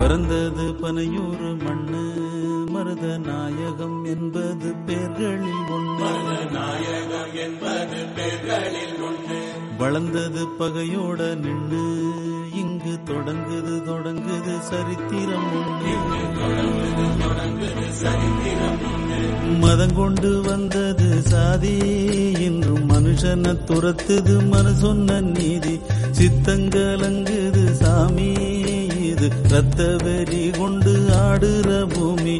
பிறந்தது பனையூர் மண்ணு மருத நாயகம் என்பது பேர்களில் ஒன்று நாயகம் என்பது பேர்களில் ஒன்று வளர்ந்தது பகையோட நின்று இங்கு தொடங்குது தொடங்குது சரித்திரம் ஒன்று மதம் கொண்டு வந்தது சாதி இன்றும் மனுஷனை துரத்துது மனு சொன்ன நீதி சித்தங்கலங்குது சாமி இது ரத்த வெறி கொண்டு ஆடுற பூமி